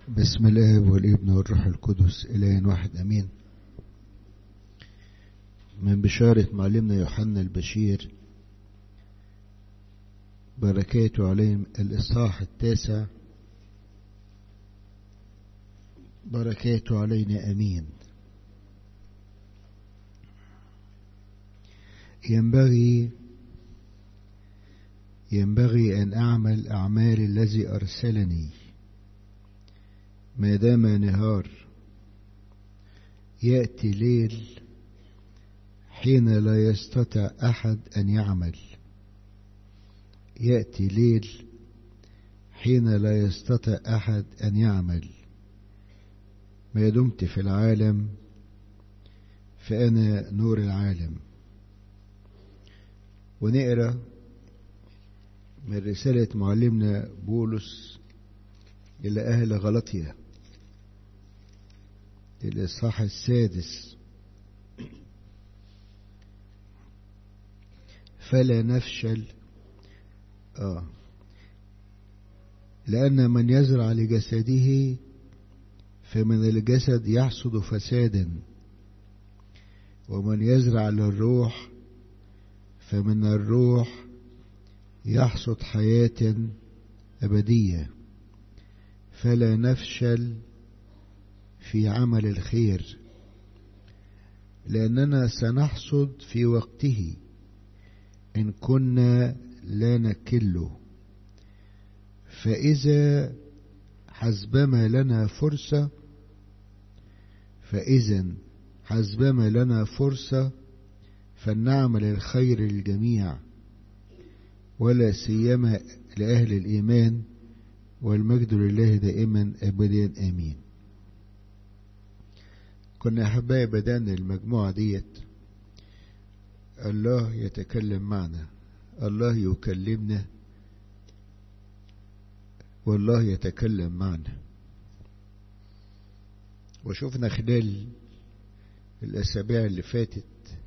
بسم الاب والابن والروح القدس اله واحد امين من بشارة معلمنا يوحنا البشير بركاته عليهم الاصحاح التاسع بركاته علينا امين ينبغي ينبغي ان اعمل اعمال الذي ارسلني ما دام نهار يأتي ليل حين لا يستطع أحد أن يعمل يأتي ليل حين لا يستطع أحد أن يعمل ما دمت في العالم فأنا نور العالم ونقرأ من رسالة معلمنا بولس إلى أهل غلطية الإصحاح السادس فلا نفشل آه لأن من يزرع لجسده فمن الجسد يحصد فسادا ومن يزرع للروح فمن الروح يحصد حياة أبدية فلا نفشل في عمل الخير لأننا سنحصد في وقته إن كنا لا نكله فإذا حسبما لنا فرصة فإذا حسبما لنا فرصة فلنعمل الخير للجميع ولا سيما لأهل الإيمان والمجد لله دائما أبدا آمين كنا أحبائي بدأنا المجموعة ديت الله يتكلم معنا الله يكلمنا والله يتكلم معنا وشفنا خلال الأسابيع اللي فاتت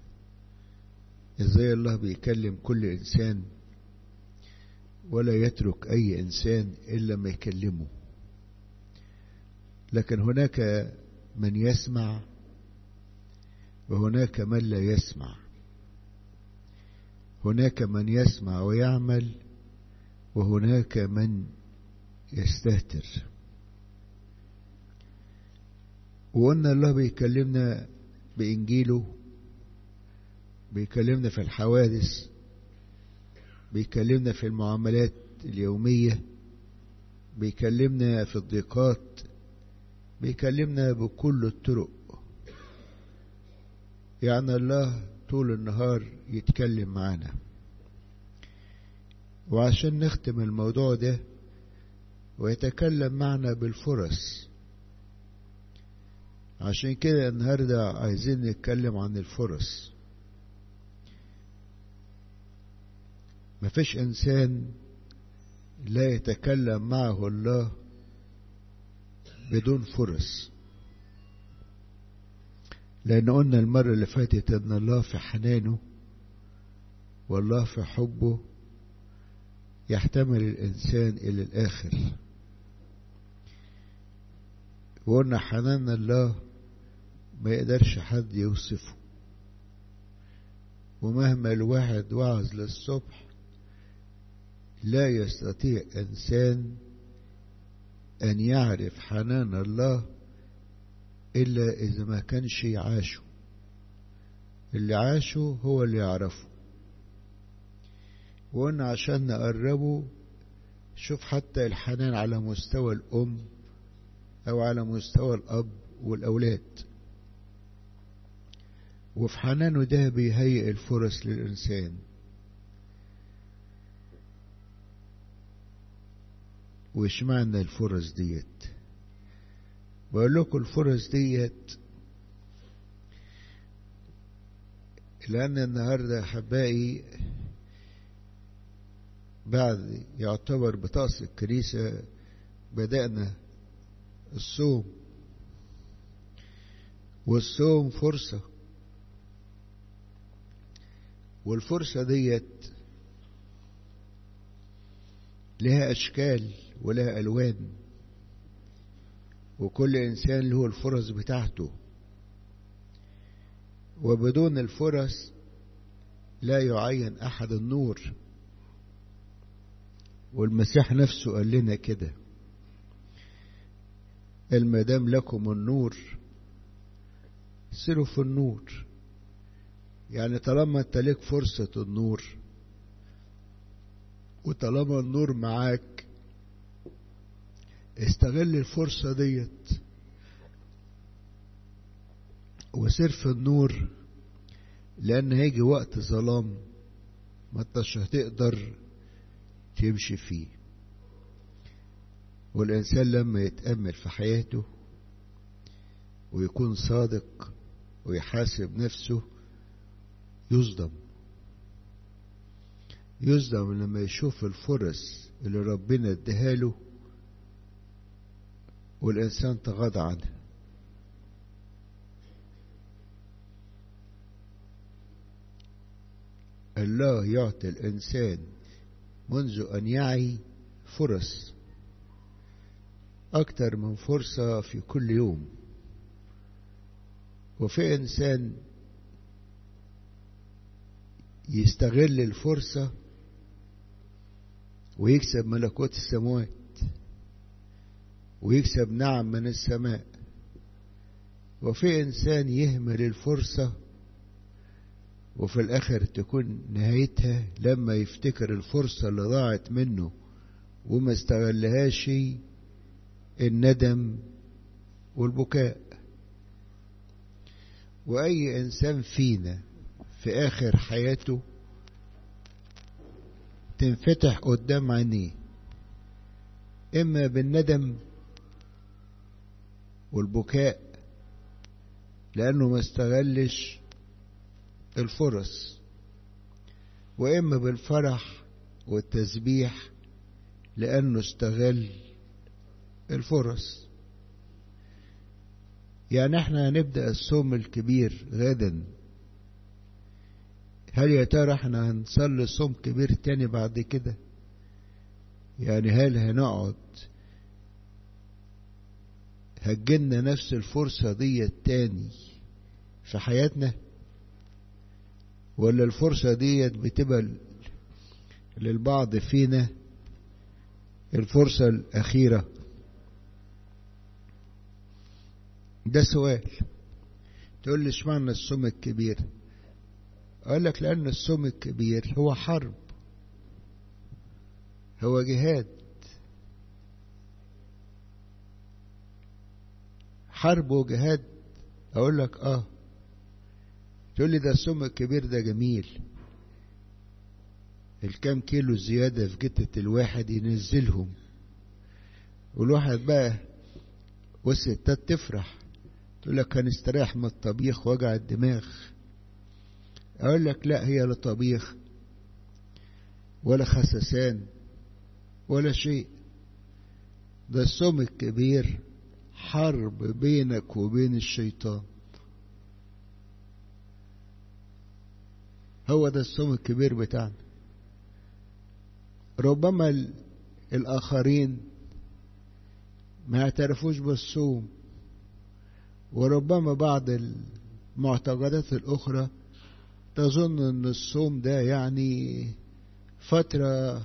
ازاي الله بيكلم كل إنسان ولا يترك أي إنسان إلا ما يكلمه لكن هناك من يسمع وهناك من لا يسمع هناك من يسمع ويعمل وهناك من يستهتر وقلنا الله بيكلمنا بإنجيله بيكلمنا في الحوادث بيكلمنا في المعاملات اليومية بيكلمنا في الضيقات بيكلمنا بكل الطرق يعني الله طول النهار يتكلم معانا وعشان نختم الموضوع ده ويتكلم معنا بالفرص عشان كده النهاردة عايزين نتكلم عن الفرص مفيش إنسان لا يتكلم معه الله بدون فرص لأن قلنا المرة اللي فاتت أن الله في حنانه والله في حبه يحتمل الإنسان إلى الآخر وقلنا حنان الله ما يقدرش حد يوصفه ومهما الواحد وعظ للصبح لا يستطيع إنسان أن يعرف حنان الله إلا إذا ما كانش عاشه اللي عاشه هو اللي يعرفه وقلنا عشان نقربه شوف حتى الحنان على مستوى الأم أو على مستوى الأب والأولاد وفي حنانه ده بيهيئ الفرص للإنسان وإيش معنى الفرص ديت بقول لكم الفرص ديت لأن النهاردة أحبائي بعد يعتبر بطاقة الكنيسة بدأنا الصوم والصوم فرصة والفرصة ديت لها أشكال ولها ألوان وكل إنسان له الفرص بتاعته وبدون الفرص لا يعين أحد النور والمسيح نفسه قال لنا كده المدام لكم النور سيروا في النور يعني طالما انت ليك فرصة النور وطالما النور معاك استغل الفرصة ديت وسير في النور لأن هيجي وقت ظلام ما انتش هتقدر تمشي فيه والإنسان لما يتأمل في حياته ويكون صادق ويحاسب نفسه يصدم يصدم لما يشوف الفرص اللي ربنا اداها والإنسان تغاضى عنها الله يعطي الإنسان منذ أن يعي فرص أكتر من فرصة في كل يوم وفي إنسان يستغل الفرصة ويكسب ملكوت السماوات ويكسب نعم من السماء وفي إنسان يهمل الفرصة وفي الآخر تكون نهايتها لما يفتكر الفرصة اللي ضاعت منه وما استغلهاش الندم والبكاء وأي إنسان فينا في آخر حياته تنفتح قدام عينيه إما بالندم والبكاء لأنه ما استغلش الفرص وإما بالفرح والتسبيح لأنه استغل الفرص يعني احنا هنبدأ الصوم الكبير غدا هل يا ترى احنا هنصلي صوم كبير تاني بعد كده يعني هل هنقعد هتجيلنا نفس الفرصة دي تاني في حياتنا ولا الفرصة ديت بتبقى للبعض فينا الفرصة الأخيرة ده سؤال تقول لي اشمعنى الصوم الكبير اقول لك لان الصوم الكبير هو حرب هو جهاد حرب وجهاد اقول لك اه تقول لي ده الصوم الكبير ده جميل الكام كيلو زيادة في جتة الواحد ينزلهم والواحد بقى والستات تفرح تقول لك هنستريح من الطبيخ وجع الدماغ اقول لك لا هي لا طبيخ ولا خسسان ولا شيء ده الصوم الكبير حرب بينك وبين الشيطان هو ده الصوم الكبير بتاعنا ربما الآخرين ما يعترفوش بالصوم وربما بعض المعتقدات الأخرى تظن أن الصوم ده يعني فترة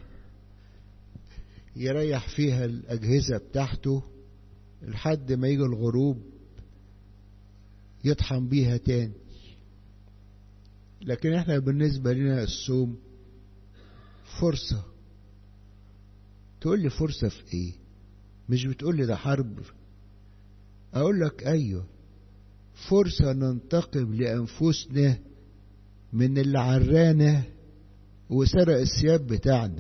يريح فيها الأجهزة بتاعته لحد ما يجي الغروب يطحن بيها تاني لكن احنا بالنسبة لنا الصوم فرصة تقول لي فرصة في ايه مش بتقول لي ده حرب اقول لك ايوه فرصة ننتقم لأنفسنا من اللي عرانا وسرق الثياب بتاعنا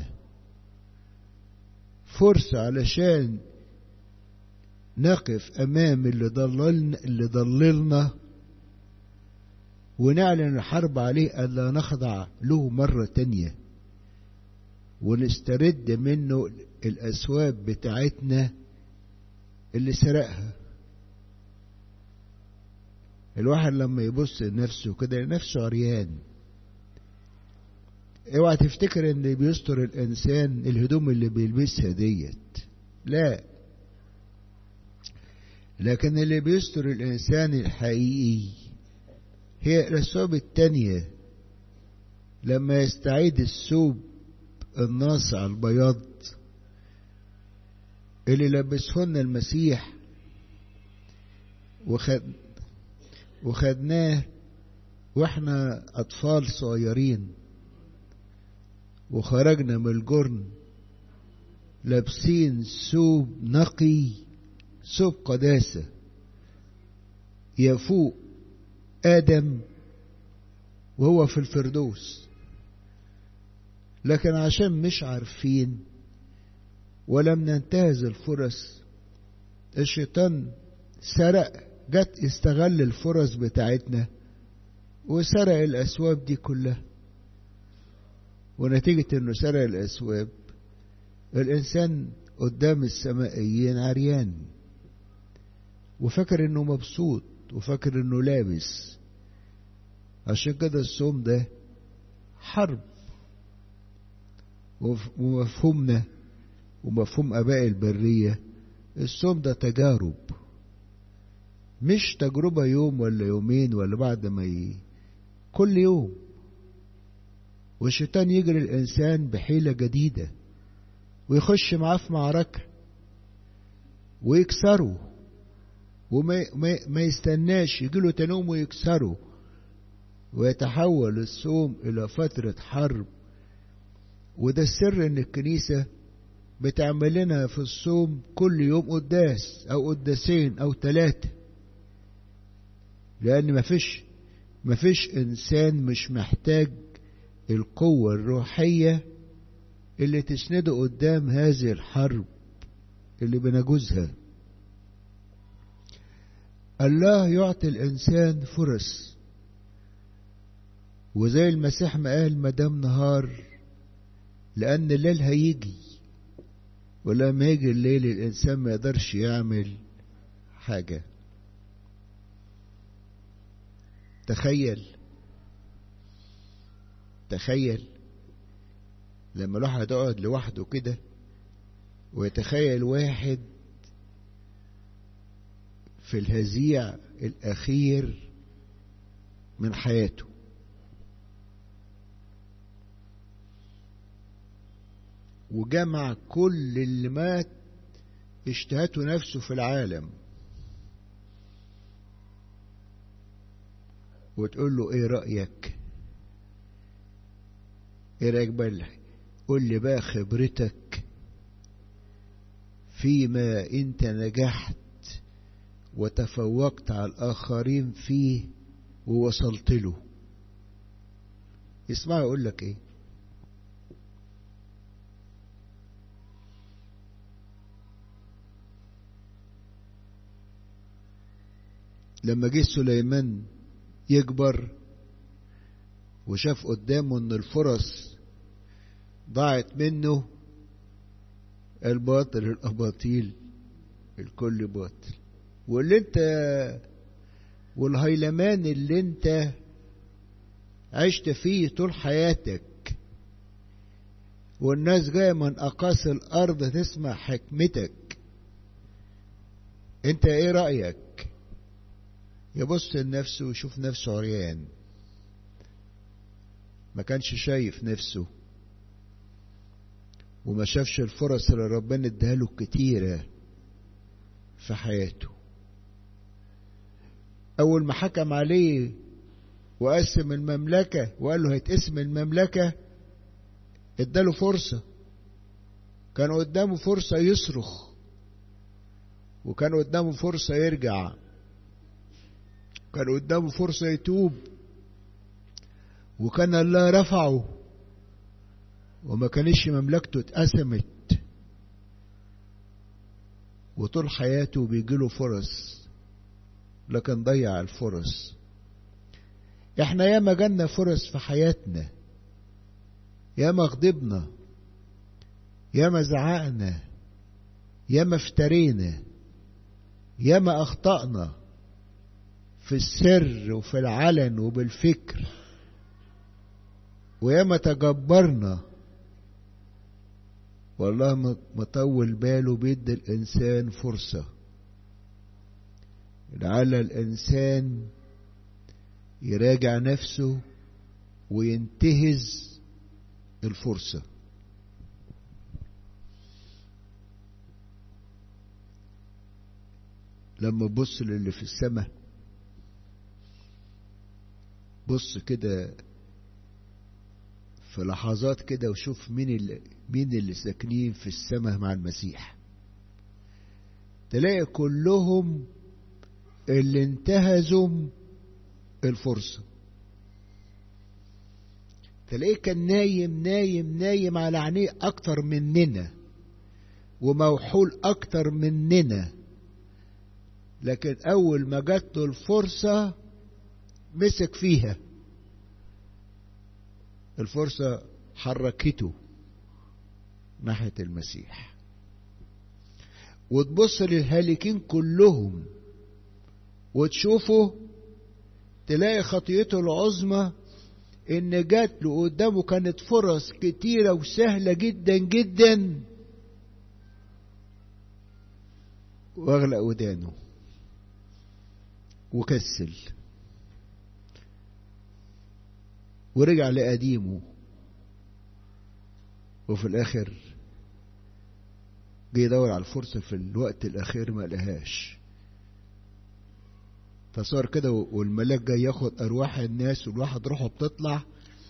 فرصة علشان نقف أمام اللي ضللنا اللي ضللنا ونعلن الحرب عليه ألا نخضع له مرة تانية ونسترد منه الأسواب بتاعتنا اللي سرقها الواحد لما يبص لنفسه كده نفسه عريان اوعى تفتكر ان بيستر الانسان الهدوم اللي بيلبسها ديت لا لكن اللي بيستر الإنسان الحقيقي هي الأثواب التانية لما يستعيد الثوب الناصع البياض اللي لبسهن المسيح وخد وخدناه واحنا أطفال صغيرين وخرجنا من الجرن لابسين ثوب نقي ثوب قداسة يفوق آدم وهو في الفردوس لكن عشان مش عارفين ولم ننتهز الفرص الشيطان سرق جت استغل الفرص بتاعتنا وسرق الأسواب دي كلها ونتيجة انه سرق الأسواب الإنسان قدام السمائيين عريان وفاكر انه مبسوط وفاكر انه لابس عشان كده الصوم ده حرب ومفهومنا ومفهوم اباء البرية الصوم ده تجارب مش تجربة يوم ولا يومين ولا بعد ما ي... كل يوم والشيطان يجري الإنسان بحيلة جديدة ويخش معاه في معركة ويكسره وما ما, ما يستناش يجيله تنوم ويكسره ويتحول الصوم إلى فترة حرب وده السر إن الكنيسة بتعمل لنا في الصوم كل يوم قداس أو قداسين أو ثلاثة لأن مفيش مفيش إنسان مش محتاج القوة الروحية اللي تسنده قدام هذه الحرب اللي بنجوزها الله يعطي الإنسان فرص وزي المسيح ما قال مدام نهار لأن الليل هيجي ولما يجي الليل الإنسان ما يقدرش يعمل حاجة تخيل تخيل لما الواحد يقعد لوحده كده ويتخيل واحد في الهزيع الأخير من حياته وجمع كل اللي مات اشتهته نفسه في العالم وتقول له ايه رأيك ايه رأيك بقى قول لي بقى خبرتك فيما انت نجحت وتفوقت على الآخرين فيه ووصلت له اسمع يقول لك ايه لما جه سليمان يكبر وشاف قدامه ان الفرص ضاعت منه الباطل الاباطيل الكل باطل واللي انت والهيلمان اللي انت عشت فيه طول حياتك والناس جايه من اقاصي الارض تسمع حكمتك انت ايه رايك يبص لنفسه ويشوف نفسه عريان ما كانش شايف نفسه وما شافش الفرص اللي ربنا اداها له كتيرة في حياته أول ما حكم عليه وقسم المملكة وقال له هيتقسم المملكة اداله فرصة كان قدامه فرصة يصرخ وكان قدامه فرصة يرجع كان قدامه فرصة يتوب وكان الله رفعه وما كانش مملكته اتقسمت وطول حياته بيجيله فرص لكن ضيع الفرص احنا ياما جالنا فرص في حياتنا ياما غضبنا ياما زعقنا ياما افترينا ياما اخطأنا في السر وفي العلن وبالفكر وياما تجبرنا والله مطول باله بيدي الإنسان فرصة لعل الإنسان يراجع نفسه وينتهز الفرصة لما تبص للي في السماء بص كده في لحظات كده وشوف مين اللي مين اللي ساكنين في السماء مع المسيح تلاقي كلهم اللي انتهزوا الفرصة تلاقيه كان نايم نايم نايم على عينيه أكتر مننا وموحول أكتر مننا لكن أول ما جات له الفرصة مسك فيها الفرصة حركته ناحية المسيح وتبص للهالكين كلهم وتشوفه تلاقي خطيته العظمى ان جات له قدامه كانت فرص كتيرة وسهلة جدا جدا واغلق ودانه وكسل ورجع لقديمه وفي الاخر جه يدور على الفرصة في الوقت الأخير ما لقاهاش فصار كده والملاك جاي ياخد أرواح الناس والواحد روحه بتطلع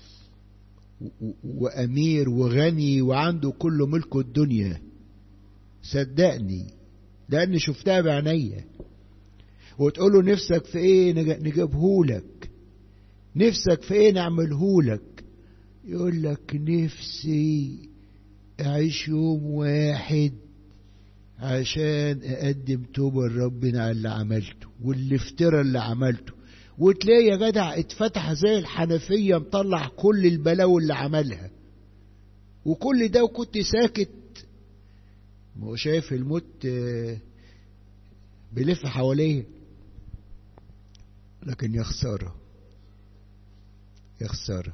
وأمير وغني وعنده كل ملك الدنيا صدقني لأني شفتها بعينيا وتقول له نفسك في ايه نجيبهولك نفسك في ايه نعملهولك يقول لك نفسي اعيش يوم واحد عشان اقدم توبة لربنا على اللي عملته والافتراء اللي عملته وتلاقي يا جدع اتفتح زي الحنفية مطلع كل البلاوي اللي عملها وكل ده وكنت ساكت ما هو شايف الموت بيلف حواليه لكن يا خسارة يا خسارة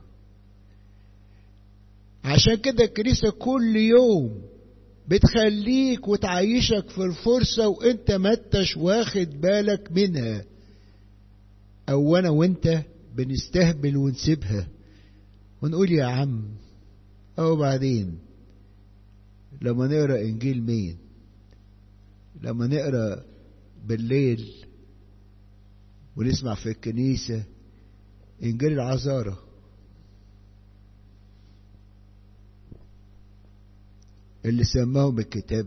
عشان كده الكنيسة كل يوم بتخليك وتعيشك في الفرصة وانت ما انتش واخد بالك منها او انا وانت بنستهبل ونسيبها ونقول يا عم او بعدين لما نقرا انجيل مين لما نقرا بالليل ونسمع في الكنيسة انجيل العذارة اللي سماهم الكتاب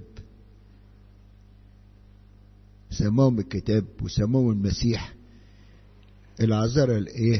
سماهم الكتاب وسماهم المسيح العذارى الايه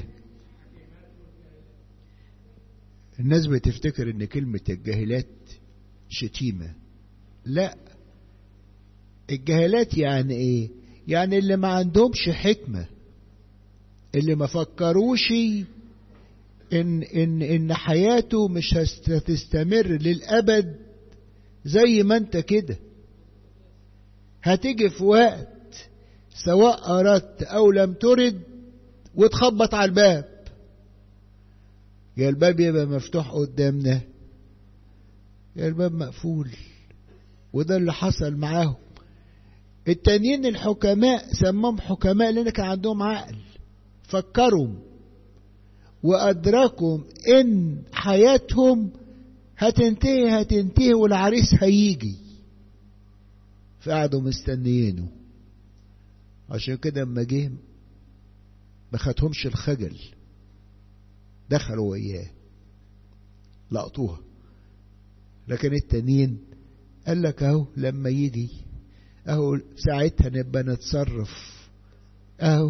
الناس بتفتكر ان كلمة الجاهلات شتيمة لا الجاهلات يعني ايه يعني اللي ما عندهمش حكمة اللي ما فكروش ان ان ان حياته مش هتستمر للابد زي ما انت كده هتيجي في وقت سواء اردت او لم ترد وتخبط على الباب يا الباب يبقى مفتوح قدامنا يا الباب مقفول وده اللي حصل معاهم التانيين الحكماء سموهم حكماء لان كان عندهم عقل فكروا وادركوا ان حياتهم هتنتهي هتنتهي والعريس هيجي فقعدوا مستنيينه عشان كده اما جه ما خدهمش الخجل دخلوا وياه لقطوها لكن التانيين قال لك اهو لما يجي اهو ساعتها نبقى نتصرف اهو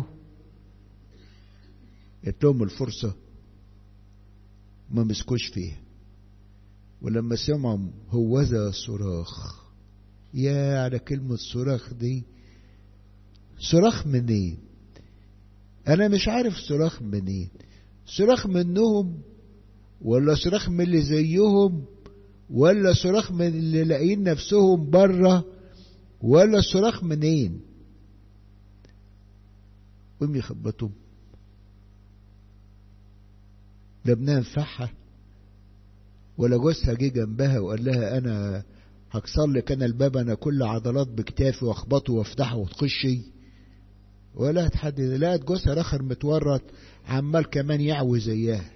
جت لهم الفرصة ما مسكوش فيها ولما سمعوا هوذا صراخ يا على كلمة صراخ دي صراخ منين انا مش عارف صراخ منين صراخ منهم ولا صراخ من اللي زيهم ولا صراخ من اللي لاقيين نفسهم بره ولا صراخ منين قوم يخبطهم لا ابنها نفعها ولا جوزها جه جنبها وقال لها انا هكسر لك انا الباب انا كل عضلات بكتافي واخبطه وافتحه وتخشي ولا تحدد لقت جوزها الاخر متورط عمال كمان يعوي زيها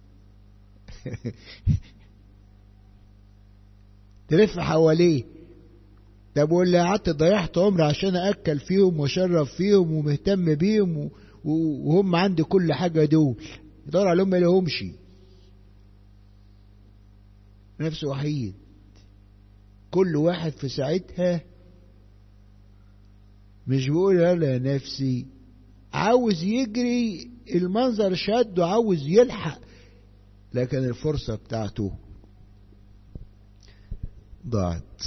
تلف حواليه طب واللي قعدت ضيعت عمري عشان اكل فيهم واشرب فيهم ومهتم بيهم وهم عندي كل حاجه دول يدور عليهم ما لهمش نفسه وحيد كل واحد في ساعتها مش بيقول يلا نفسي عاوز يجري المنظر شد وعاوز يلحق لكن الفرصة بتاعته ضاعت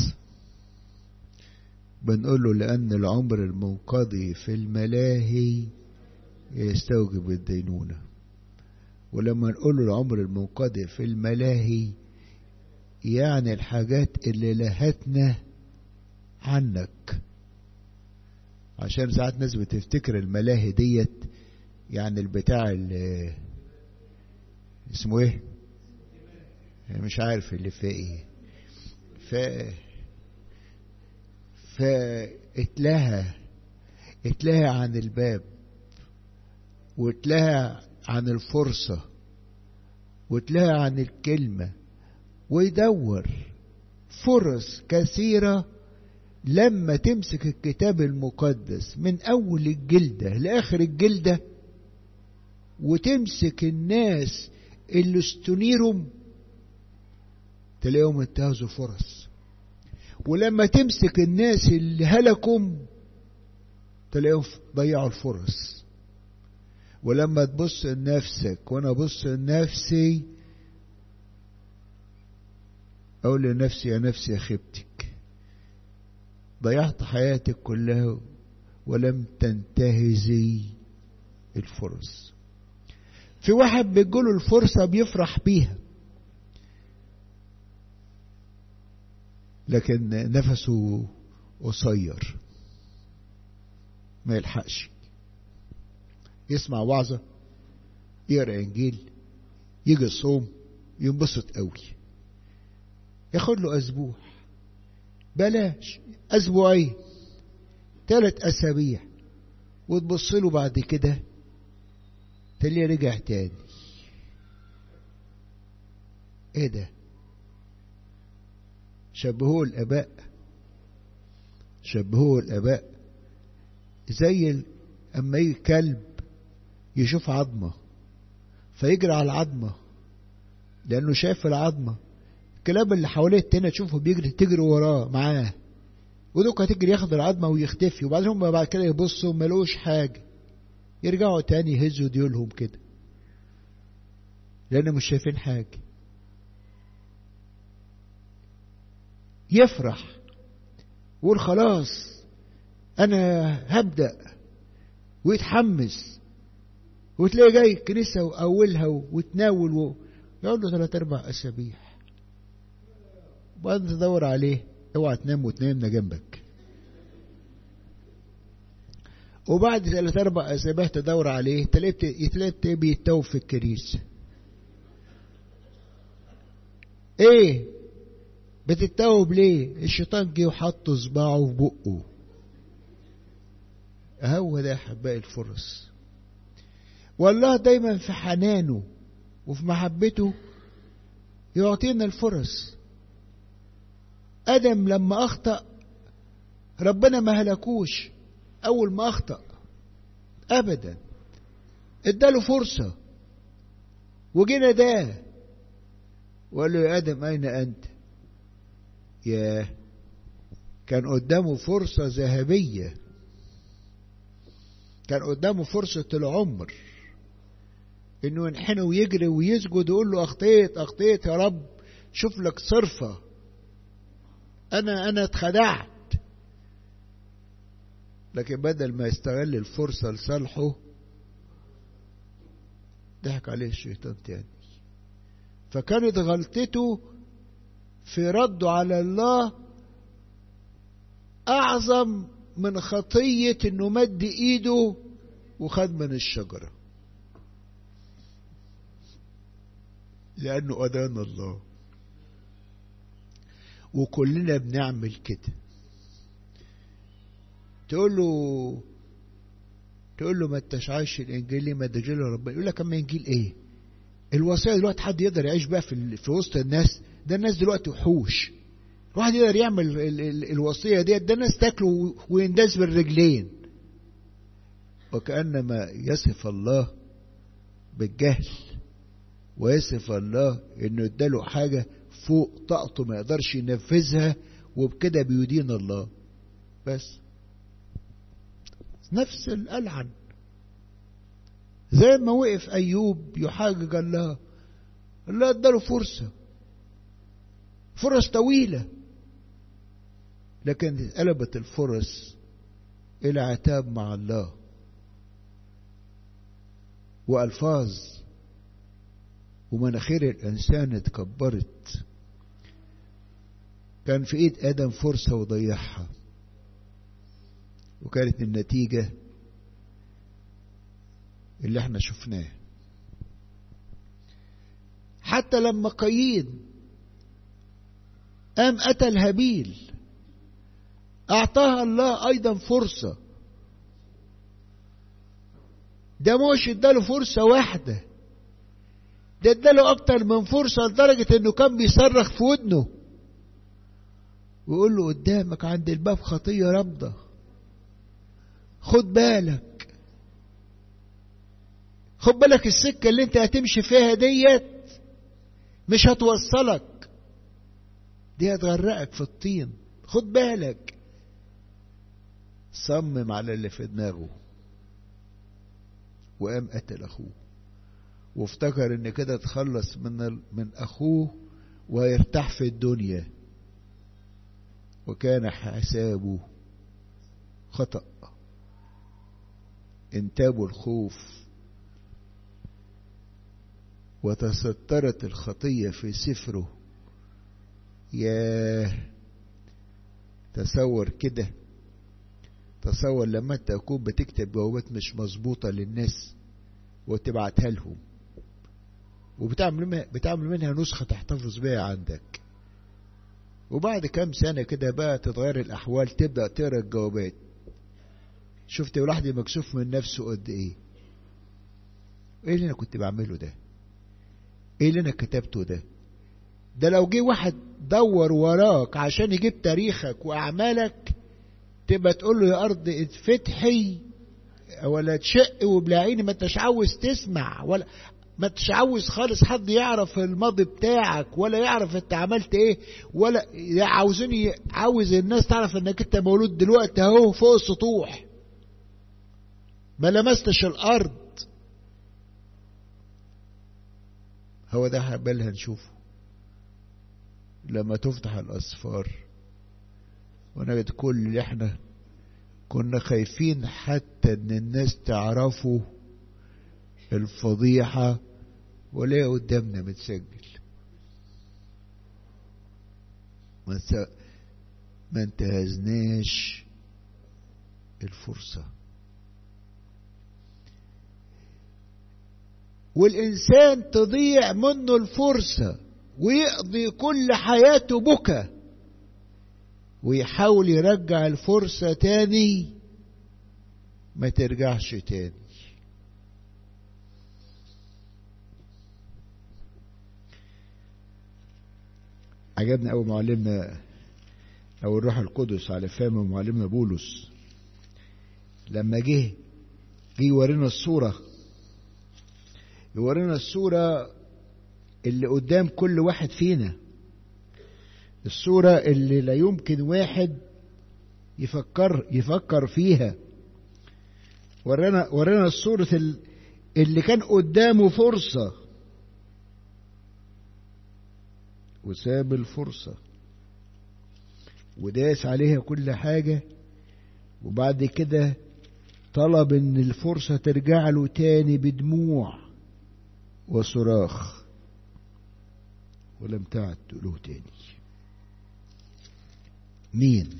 بنقول له لأن العمر المنقضي في الملاهي يستوجب الدينونة ولما نقول له العمر المنقضي في الملاهي يعني الحاجات اللي لهتنا عنك عشان ساعات ناس بتفتكر الملاهي ديت يعني البتاع اللي اسمه ايه مش عارف اللي فيه ايه ف فاتلهى اتلهى عن الباب واتلهى عن الفرصة واتلهى عن الكلمة ويدور فرص كثيرة لما تمسك الكتاب المقدس من أول الجلدة لآخر الجلدة وتمسك الناس اللي استنيرهم تلاقيهم انتهزوا فرص ولما تمسك الناس اللي هلكم تلاقيهم ضيعوا الفرص ولما تبص لنفسك وانا ابص لنفسي اقول لنفسي يا نفسي يا خيبتك ضيعت حياتك كلها ولم تنتهزي الفرص في واحد بيجيله الفرصة بيفرح بيها لكن نفسه قصير ما يلحقش يسمع وعظة يقرأ إنجيل يجي الصوم ينبسط قوي ياخد له أسبوع بلاش أسبوعين ثلاث أسابيع وتبص له بعد كده تلاقيه رجع تاني ايه ده شبهوه الاباء شبهوه الاباء زي اما يجي كلب يشوف عظمه فيجري على العظمه لانه شايف العظمه الكلاب اللي حواليه التانية تشوفه بيجري تجري وراه معاه ودوك هتجري ياخد العظمه ويختفي وبعدين هم بعد كده يبصوا ملوش حاجه يرجعوا تاني يهزوا ديولهم كده لان مش شايفين حاجه يفرح يقول خلاص انا هبدا ويتحمس وتلاقي جاي الكنيسه واولها وتناول و... يقعد له ثلاث اربع اسابيع وبعدين تدور عليه اوعى تنام وتنامنا جنبك وبعد ثلاث اربع اسابيع تدور عليه تلاقيه تلاقيه بيتوب في الكنيسه ايه بتتوب ليه الشيطان جه وحط صباعه في بقه هو ده احبائي الفرص والله دايما في حنانه وفي محبته يعطينا الفرص ادم لما اخطا ربنا ما هلكوش اول ما اخطا ابدا اداله فرصه وجينا ده وقال له يا ادم اين انت ياه كان قدامه فرصه ذهبيه كان قدامه فرصه العمر انه ينحني ويجري ويسجد ويقول له اخطيت اخطيت يا رب شوف لك صرفه انا انا اتخدعت لكن بدل ما يستغل الفرصة لصالحه ضحك عليه الشيطان تاني فكانت غلطته في رده على الله أعظم من خطية إنه مد إيده وخد من الشجرة لأنه أدان الله وكلنا بنعمل كده تقول له تقول له ما انتش عايش الانجيل ليه ما تجيل ربنا يقول لك اما انجيل ايه الوصيه دلوقتي حد يقدر يعيش بقى في, في وسط الناس ده الناس دلوقتي وحوش الواحد يقدر يعمل ال ال الوصيه ديت ده الناس تاكله وينداس بالرجلين وكانما يصف الله بالجهل ويصف الله انه اداله حاجه فوق طاقته ما يقدرش ينفذها وبكده بيدين الله بس نفس الألعن زي ما وقف أيوب يحاجج الله الله اداله فرصة فرص طويلة لكن قلبت الفرص إلى عتاب مع الله وألفاظ ومناخير الإنسان اتكبرت كان في إيد آدم فرصة وضيعها وكانت النتيجة اللي احنا شفناه حتى لما قايين قام قتل هابيل أعطاها الله أيضا فرصة ده مش اداله فرصة واحدة ده اداله أكتر من فرصة لدرجة إنه كان بيصرخ في ودنه ويقول له قدامك عند الباب خطية رابضة خد بالك خد بالك السكة اللي انت هتمشي فيها ديت مش هتوصلك دي هتغرقك في الطين خد بالك صمم على اللي في دماغه وقام قتل اخوه وافتكر ان كده اتخلص من من اخوه ويرتاح في الدنيا وكان حسابه خطأ انتابوا الخوف وتسترت الخطية في سفره ياه تصور كده تصور لما انت تكون بتكتب جوابات مش مظبوطة للناس وتبعتها لهم وبتعمل منها بتعمل منها نسخة تحتفظ بيها عندك وبعد كام سنة كده بقى تتغير الأحوال تبدأ تقرا الجوابات شفت الواحد مكسوف من نفسه قد إيه إيه اللي أنا كنت بعمله ده إيه اللي أنا كتبته ده ده لو جه واحد دور وراك عشان يجيب تاريخك وأعمالك تبقى تقول له يا أرض اتفتحي ولا تشق وبلاعيني ما انتش عاوز تسمع ولا ما انتش عاوز خالص حد يعرف الماضي بتاعك ولا يعرف انت عملت ايه ولا عاوزني عاوز الناس تعرف انك انت مولود دلوقتي اهو فوق السطوح ما لمستش الارض هو ده بل هنشوفه لما تفتح الاسفار ونجد كل اللي احنا كنا خايفين حتى ان الناس تعرفوا الفضيحة ولا قدامنا متسجل ما انتهزناش الفرصة والإنسان تضيع منه الفرصة ويقضي كل حياته بكى ويحاول يرجع الفرصة تاني ما ترجعش تاني عجبنا أول معلمنا أو الروح القدس على فهم معلمنا بولس لما جه جه يورينا الصورة يورينا الصورة اللي قدام كل واحد فينا الصورة اللي لا يمكن واحد يفكر يفكر فيها ورانا ورانا الصورة اللي كان قدامه فرصة وساب الفرصة وداس عليها كل حاجة وبعد كده طلب ان الفرصة ترجع له تاني بدموع وصراخ ولم تعد له تاني مين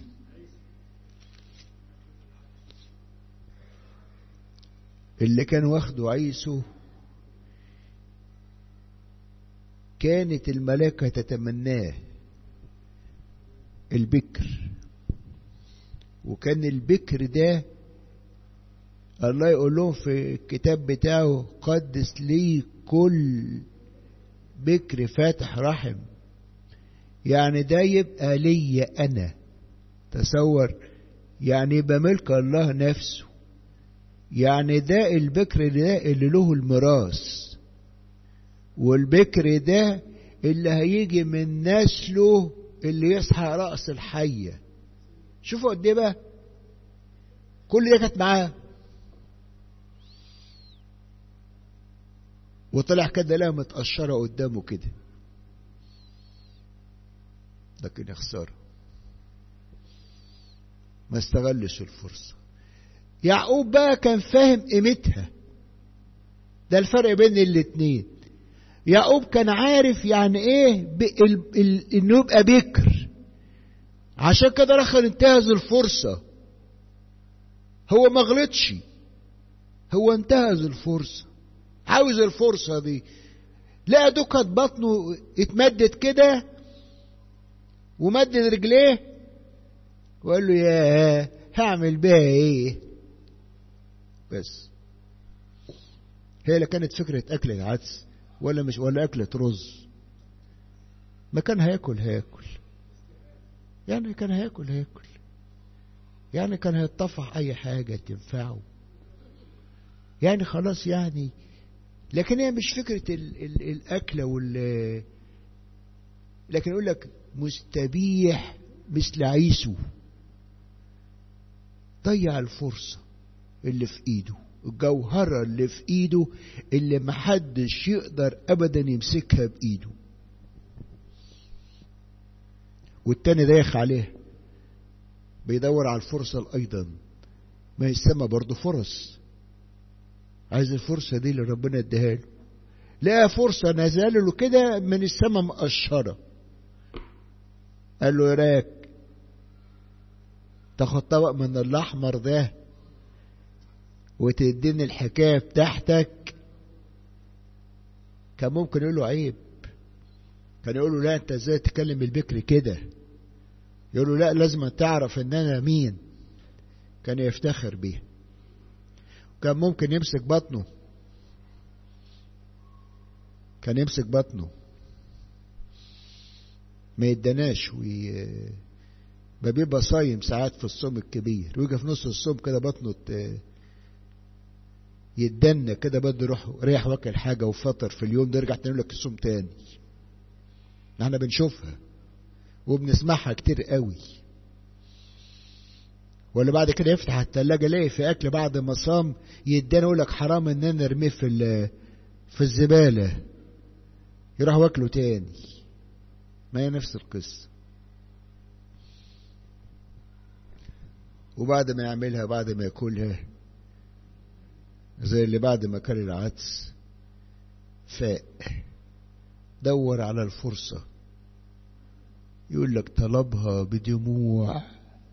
اللي كان واخده عيسو كانت الملائكة تتمناه البكر وكان البكر ده الله يقول لهم في الكتاب بتاعه قدس لي كل بكر فاتح رحم يعني ده يبقى لي انا تصور يعني يبقى ملك الله نفسه يعني ده البكر ده اللي له الميراث والبكر ده اللي هيجي من نسله اللي يصحى رأس الحية شوفوا قد ايه بقى كل ده كانت معاه وطلع كده لها متقشرة قدامه كده لكن يا خسارة ما استغلش الفرصة يعقوب بقى كان فاهم قيمتها ده الفرق بين الاتنين يعقوب كان عارف يعني ايه ال ال انه يبقى بكر عشان كده رخر انتهز الفرصة هو ما غلطش هو انتهز الفرصة عاوز الفرصة دي لقى دكت بطنه اتمدد كده ومدد رجليه وقال له يا هعمل بيها ايه بس هي لا كانت فكرة أكل العدس ولا مش ولا أكلة رز ما كان هياكل هياكل يعني كان هياكل هياكل يعني كان هيتطفح أي حاجة تنفعه يعني خلاص يعني لكن هي مش فكرة ال ال الأكلة وال لكن يقول لك مستبيح مثل عيسو ضيع الفرصة اللي في ايده الجوهرة اللي في ايده اللي محدش يقدر ابدا يمسكها بايده والتاني دايخ عليها بيدور على الفرصة ايضا ما يسمى برضه فرص عايز الفرصة دي اللي ربنا اداها له لقى فرصة نزل له كده من السماء مقشرة قال له راك تاخد طبق من الاحمر ده وتديني الحكاية بتاعتك كان ممكن يقول له عيب كان يقول له لا انت ازاي تكلم البكر كده يقول له لا لازم تعرف ان انا مين كان يفتخر بيه كان ممكن يمسك بطنه كان يمسك بطنه ما يدناش وي... ما بيبقى صايم ساعات في الصوم الكبير ويجي في نص الصوم كده بطنه ت... يتدنى كده بده يروح ريح واكل حاجه وفطر في اليوم ده يرجع تاني لك الصوم تاني احنا بنشوفها وبنسمعها كتير قوي ولا بعد كده يفتح التلاجة يلاقي في اكل بعد ما صام يداني يقول لك حرام ان انا ارميه في في الزباله يروح واكله تاني ما هي نفس القصه وبعد ما يعملها بعد ما ياكلها زي اللي بعد ما كل العدس فاق دور على الفرصة يقول لك طلبها بدموع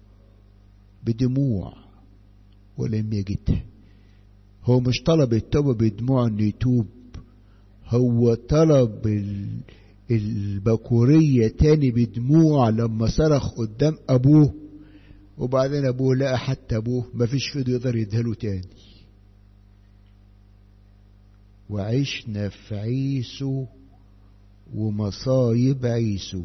بدموع ولم يجدها هو مش طلب التوبة بدموع انه يتوب هو طلب البكورية تاني بدموع لما صرخ قدام ابوه وبعدين ابوه لقى حتى ابوه مفيش في ايده يقدر يديهله تاني وعشنا في عيسو ومصايب عيسو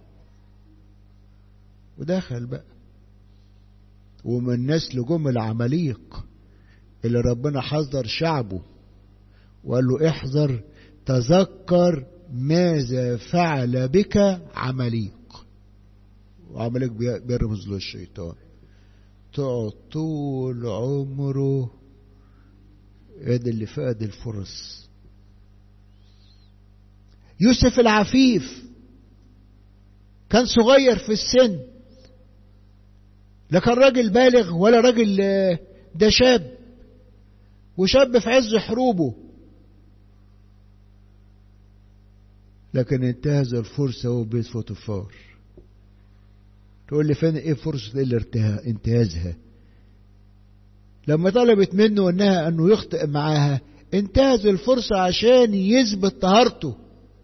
ودخل بقى ومن نسل جم العماليق اللي ربنا حذر شعبه وقال له احذر تذكر ماذا فعل بك عماليق وعماليق بيرمز له الشيطان تقعد طول عمره ادي اللي فقد الفرص يوسف العفيف كان صغير في السن لا كان راجل بالغ ولا راجل ده شاب وشاب في عز حروبه لكن انتهز الفرصة وهو بيت فوتوفار تقول لي فين ايه فرصة اللي انتهازها لما طلبت منه انها انه يخطئ معاها انتهز الفرصة عشان يثبت طهارته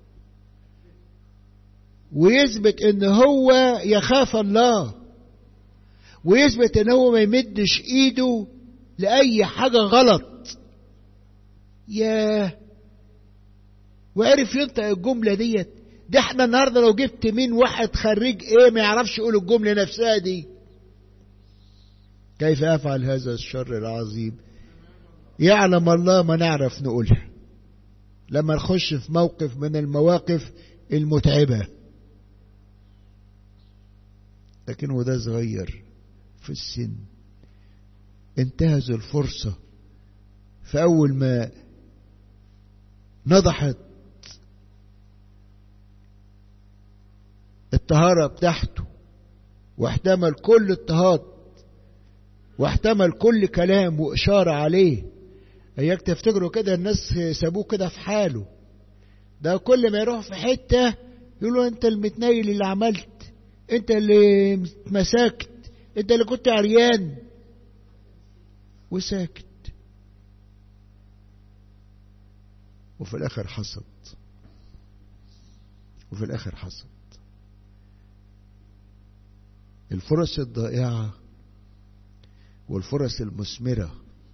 ويثبت ان هو يخاف الله ويثبت ان هو ما يمدش ايده لأي حاجة غلط ياه وعرف ينطق الجملة ديت ده احنا النهاردة لو جبت مين واحد خريج ايه ما يعرفش يقول الجملة نفسها دي كيف افعل هذا الشر العظيم يعلم الله ما نعرف نقولها لما نخش في موقف من المواقف المتعبة لكن وده صغير في السن انتهز الفرصة فأول ما نضحت الطهارة بتاعته واحتمل كل اضطهاد واحتمل كل كلام وإشارة عليه اياك تفتكروا كده الناس سابوه كده في حاله ده كل ما يروح في حتة يقولوا انت المتنيل اللي عملت انت اللي مساكت انت اللي كنت عريان وساكت وفي الاخر حصد وفي الاخر حصد الفرص الضائعة والفرص المثمرة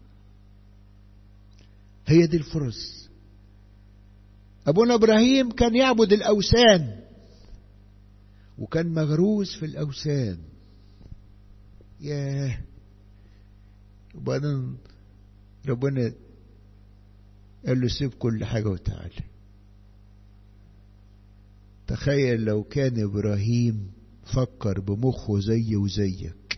هي دي الفرص أبونا إبراهيم كان يعبد الأوثان وكان مغروس في الأوثان ياه وبعدين ربنا قال له سيب كل حاجة وتعالى تخيل لو كان إبراهيم فكر بمخه زي وزيك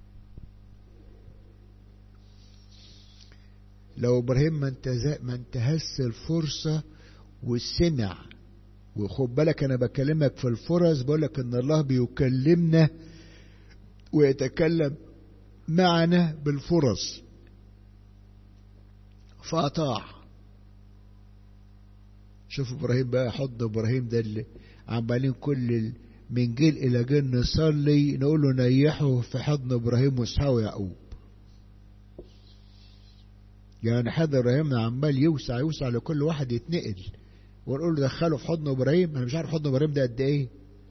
لو ابراهيم ما ما انتهز الفرصه وسمع وخد بالك انا بكلمك في الفرص بقول لك ان الله بيكلمنا ويتكلم معنا بالفرص فاطاع شوف ابراهيم بقى حض ابراهيم ده اللي عمالين كل من جيل الى جيل نصلي نقول له نيحه في حضن ابراهيم واسحاق ويعقوب يعني حضر ابراهيم عمال يوسع يوسع لكل واحد يتنقل ونقول له دخله في حضن ابراهيم انا مش عارف حضن ابراهيم ده قد ايه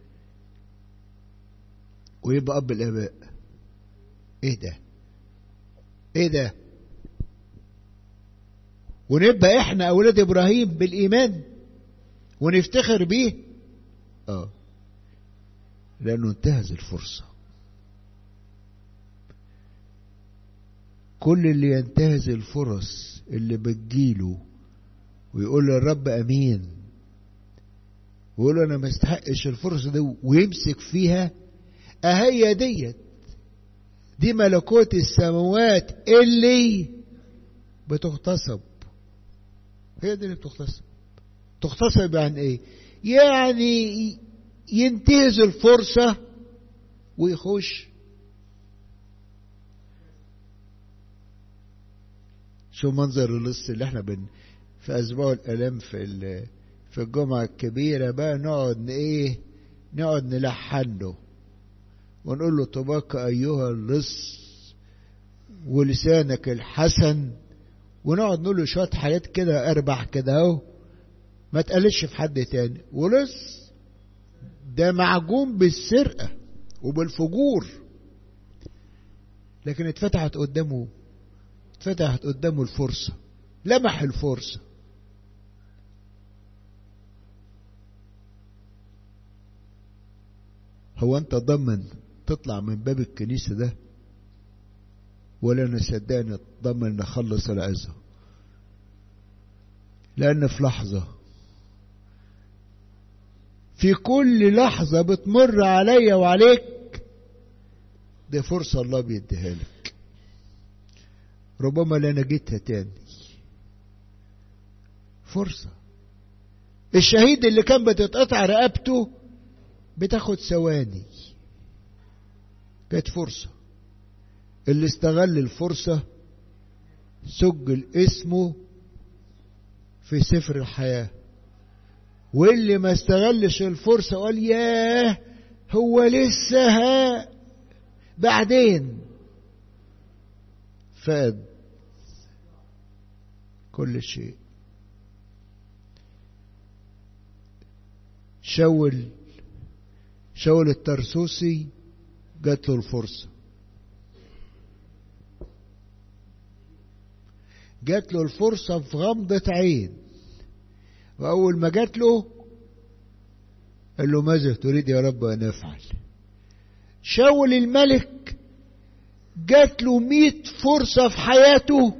ويبقى اب الاباء ايه ده ايه ده ونبقى احنا اولاد ابراهيم بالايمان ونفتخر بيه اه لانه انتهز الفرصه كل اللي ينتهز الفرص اللي بتجيله ويقول للرب امين ويقول انا ما استحقش الفرصه دي ويمسك فيها اهي ديت دي ملكوت السماوات اللي بتغتصب هي دي اللي بتغتصب تغتصب يعني ايه يعني ينتهز الفرصه ويخش شو منظر اللص اللي احنا بن في اسبوع الالام في في الجمعه الكبيره بقى نقعد ايه نقعد نلحن له ونقول له طباك ايها اللص ولسانك الحسن ونقعد نقول له شويه حاجات كده اربح كده اهو ما تقلش في حد تاني ولص ده معجون بالسرقه وبالفجور لكن اتفتحت قدامه فتحت قدامه الفرصة لمح الفرصة هو انت ضمن تطلع من باب الكنيسة ده ولا انا صدقني ضمن نخلص العزة لان في لحظة في كل لحظة بتمر عليا وعليك دي فرصة الله بيديها لك ربما لا نجدها تاني فرصة الشهيد اللي كان بتتقطع رقبته بتاخد ثواني كانت فرصة اللي استغل الفرصة سجل اسمه في سفر الحياة واللي ما استغلش الفرصة قال ياه هو لسه ها بعدين فاد كل شيء شول شول الترسوسي جات له الفرصة جات له الفرصة في غمضة عين وأول ما جات له قال له ماذا تريد يا رب أن أفعل شاول الملك جات له مئة فرصة في حياته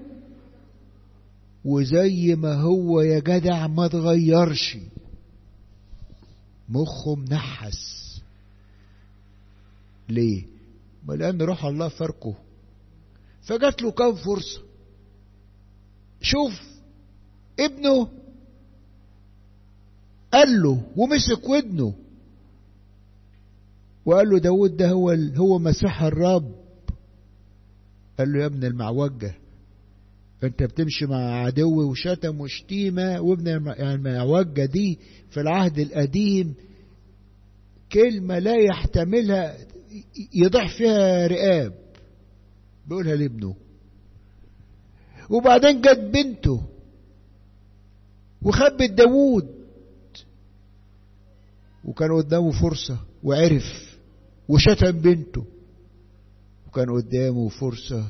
وزي ما هو يا جدع ما تغيرش مخه منحس ليه ما لأن روح الله فرقه فجات له كام فرصة شوف ابنه قال له ومسك ودنه وقال له داود ده هو هو مسيح الرب قال له يا ابن المعوجة انت بتمشي مع عدو وشتم وشتيمة وابن المعوجة دي في العهد القديم كلمة لا يحتملها يضح فيها رقاب بيقولها لابنه وبعدين جت بنته وخبت داوود وكان قدامه فرصة وعرف وشتم بنته وكان قدامه فرصة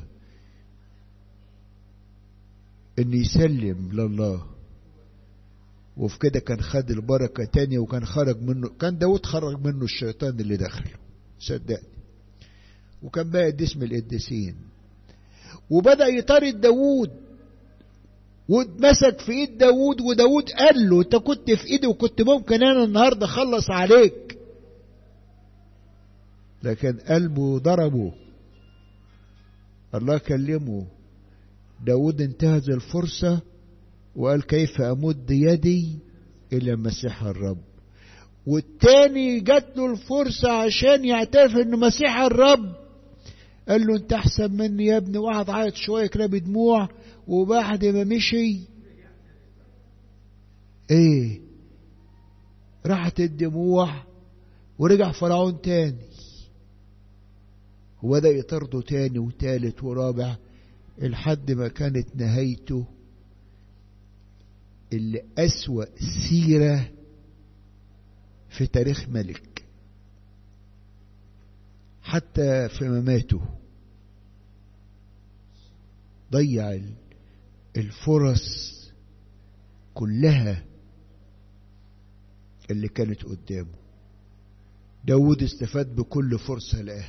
ان يسلم لله وفي كده كان خد البركة تانية وكان خرج منه كان داود خرج منه الشيطان اللي دخله صدقني وكان بقى قديس من القديسين وبدأ يطارد داود واتمسك في ايد داود وداود قال له انت كنت في ايدي وكنت ممكن انا النهارده اخلص عليك لكن قلبه ضربه الله كلمه داود انتهز الفرصة وقال كيف أمد يدي إلى مسيح الرب والتاني جات له الفرصة عشان يعترف إنه مسيح الرب قال له أنت أحسن مني يا ابني وقعد عيط شوية كده بدموع وبعد ما مشي إيه راحت الدموع ورجع فرعون تاني وبدأ يطرده تاني وتالت ورابع لحد ما كانت نهايته اللي أسوأ سيرة في تاريخ ملك حتى في مماته ضيع الفرص كلها اللي كانت قدامه داود استفاد بكل فرصة لقاها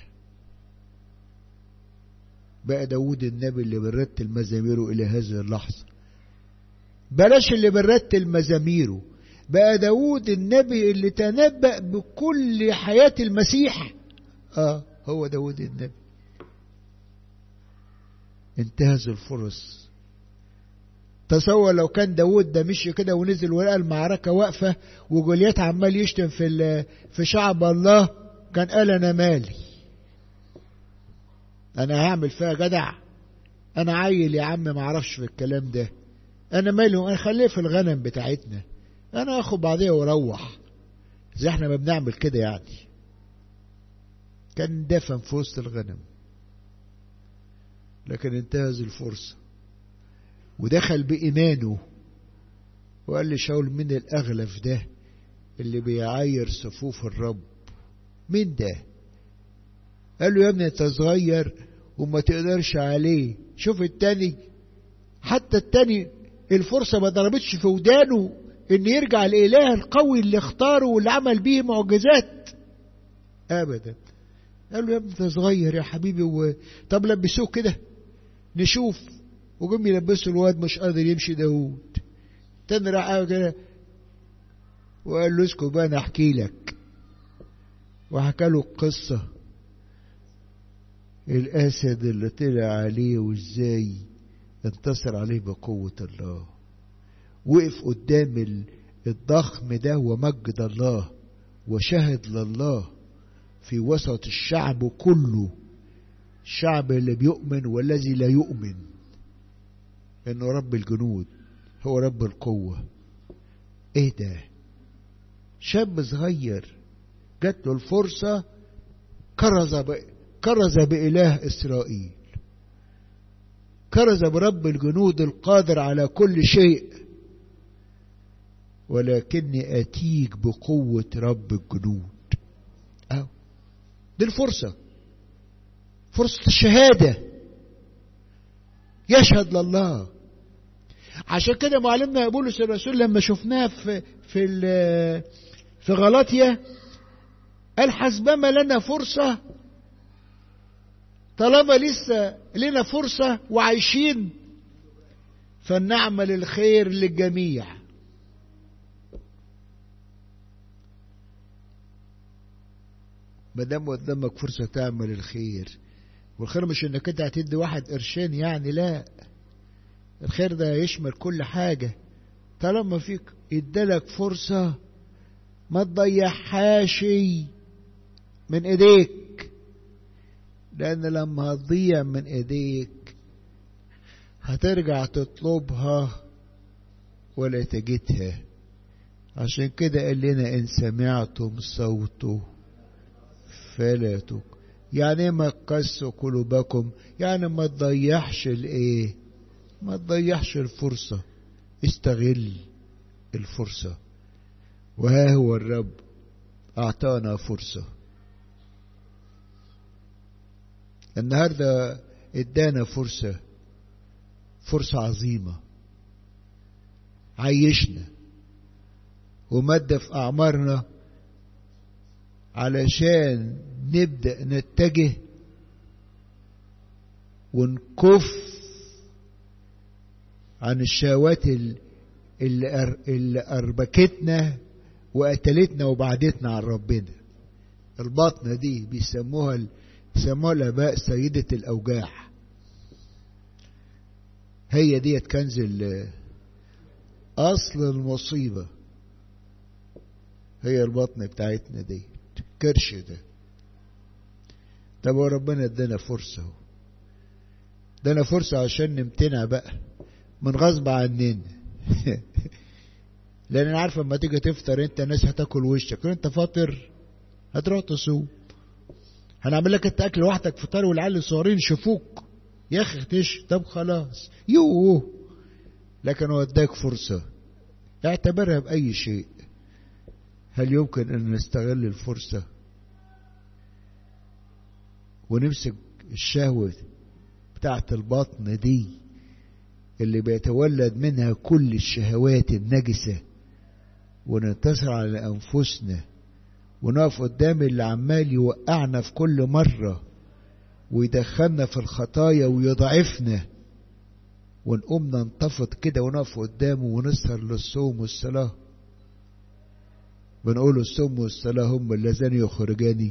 بقى داود النبي اللي بنرتل مزاميره إلى هذه اللحظة بلاش اللي بنرتل مزاميره بقى داود النبي اللي تنبأ بكل حياة المسيح اه هو داود النبي انتهز الفرص تصور لو كان داود ده مشي كده ونزل ولقى المعركة واقفة وجوليات عمال يشتم في في شعب الله كان قال أنا مالي أنا هعمل فيها جدع أنا عيل يا عم ما أعرفش في الكلام ده أنا مالي أنا خليه في الغنم بتاعتنا أنا آخد بعضيها وأروح زي إحنا ما بنعمل كده يعني كان دفن في وسط الغنم لكن انتهز الفرصة ودخل بإيمانه وقال لي شاول مين الأغلف ده اللي بيعاير صفوف الرب مين ده قال له يا ابني انت صغير وما تقدرش عليه شوف التاني حتى التاني الفرصة ما ضربتش في ودانه ان يرجع الاله القوي اللي اختاره واللي عمل بيه معجزات ابدا قال له يا ابني انت صغير يا حبيبي و... طب لبسوه كده نشوف وجم يلبسوا الواد مش قادر يمشي داود تاني راح كده وقال له اسكت بقى انا احكي لك وحكى له القصة الاسد اللي طلع عليه وازاي انتصر عليه بقوة الله وقف قدام الضخم ده ومجد الله وشهد لله في وسط الشعب كله الشعب اللي بيؤمن والذي لا يؤمن انه رب الجنود هو رب القوة ايه ده شاب صغير جات له الفرصة كرز ب... كرز بإله إسرائيل كرز برب الجنود القادر على كل شيء ولكني أتيك بقوة رب الجنود أو دي الفرصة فرصة الشهادة يشهد لله عشان كده معلمنا بولس الرسول لما شفناه في في في غلطية قال حسبما لنا فرصة طالما لسه لنا فرصة وعايشين فلنعمل الخير للجميع ما دام قدامك فرصة تعمل الخير والخير مش انك انت هتدي واحد قرشين يعني لا الخير ده يشمل كل حاجة طالما فيك ادالك فرصة ما تضيعهاش من ايديك لان لما هتضيع من ايديك هترجع تطلبها ولا تجدها عشان كده قال لنا ان سمعتم صوته فلا تك يعني ما تقسوا قلوبكم يعني ما تضيعش الايه ما تضيعش الفرصة استغل الفرصة وها هو الرب أعطانا فرصة النهاردة ادانا فرصة فرصة عظيمة عيشنا ومد في أعمارنا علشان نبدأ نتجه ونكف عن الشهوات اللي, اللي أربكتنا وقتلتنا وبعدتنا عن ربنا البطنة دي بيسموها بيسموها الآباء سيدة الأوجاع هي ديت كنز أصل المصيبة هي البطن بتاعتنا دي الكرش ده طب وربنا ادانا فرصة ادانا فرصة عشان نمتنع بقى من غصب عننا لان انا عارف لما تيجي تفطر انت الناس هتاكل وشك انت فاطر هتروح تصوم هنعمل لك انت اكل لوحدك فطار والعيال الصغيرين يشوفوك يا اخي اختش طب خلاص يوه لكن هو اداك فرصة اعتبرها بأي شيء هل يمكن أن نستغل الفرصة ونمسك الشهوة بتاعت البطن دي اللي بيتولد منها كل الشهوات النجسة وننتصر على أنفسنا ونقف قدام اللي عمال يوقعنا في كل مرة ويدخلنا في الخطايا ويضعفنا ونقوم ننتفض كده ونقف قدامه ونسهر للصوم والصلاة بنقول الصوم والصلاة هم اللذان يخرجاني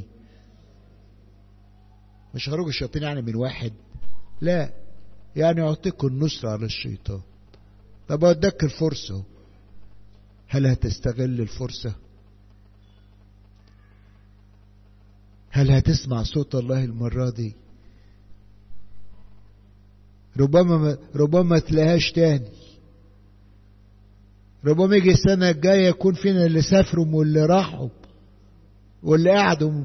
مش خرج الشياطين يعني من واحد لا يعني يعطيكم النصر على الشيطان طب اداك الفرصة هل هتستغل الفرصة هل هتسمع صوت الله المرة دي ربما ربما تلاقيهاش تاني ربما يجي السنة الجاية يكون فينا اللي سافروا واللي راحوا واللي قعدوا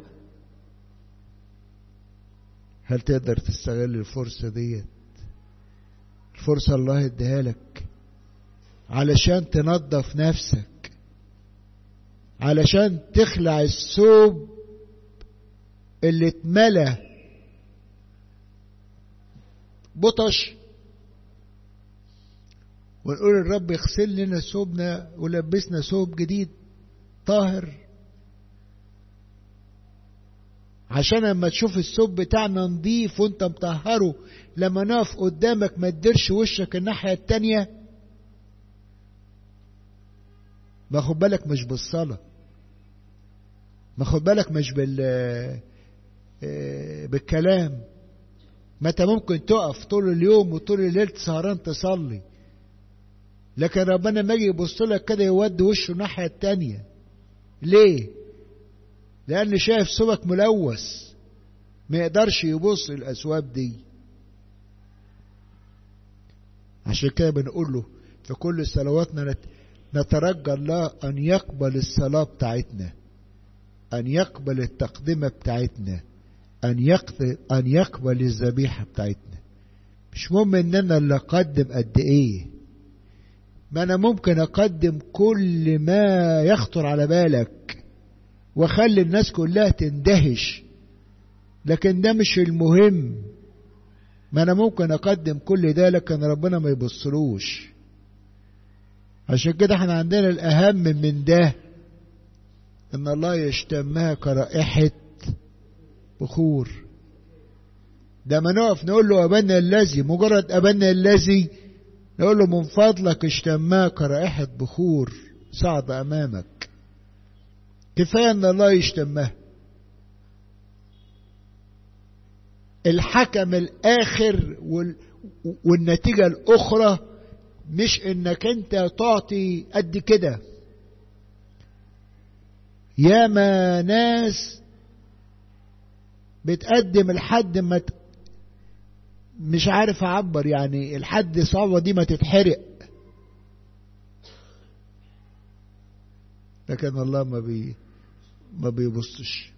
هل تقدر تستغل الفرصة ديت الفرصة الله اديها لك علشان تنظف نفسك علشان تخلع الثوب اللي اتملى بطش ونقول الرب يغسل لنا ثوبنا ولبسنا ثوب جديد طاهر عشان لما تشوف الثوب بتاعنا نضيف وانت مطهره لما نقف قدامك ما تديرش وشك الناحية التانية ما خد بالك مش بالصلاة ما خد بالك مش بال بالكلام ما انت ممكن تقف طول اليوم وطول الليل سهران تصلي لكن ربنا ما يجي يبص لك كده يودي وشه الناحية التانية ليه؟ لأن شايف ثوبك ملوث ما يقدرش يبص الأثواب دي عشان كده بنقول له في كل صلواتنا نترجى الله أن يقبل الصلاة بتاعتنا أن يقبل التقدمة بتاعتنا أن يقبل, أن يقبل الذبيحة بتاعتنا مش مهم إن أنا اللي أقدم قد إيه ما أنا ممكن أقدم كل ما يخطر على بالك وأخلي الناس كلها تندهش لكن ده مش المهم ما أنا ممكن أقدم كل ده لكن ربنا ما يبصلوش عشان كده احنا عندنا الأهم من ده إن الله يشتمها كرائحة بخور ده ما نقف نقول له أبانا الذي مجرد أبانا الذي نقول له من فضلك اشتمها كرائحة بخور صعد أمامك كفاية أن الله يشتمها الحكم الآخر وال... والنتيجة الأخرى مش إنك أنت تعطي قد كده ياما ناس بتقدم لحد ما ت... مش عارف أعبر يعني الحد صعبة دي ما تتحرق لكن الله ما بي ما بيبصش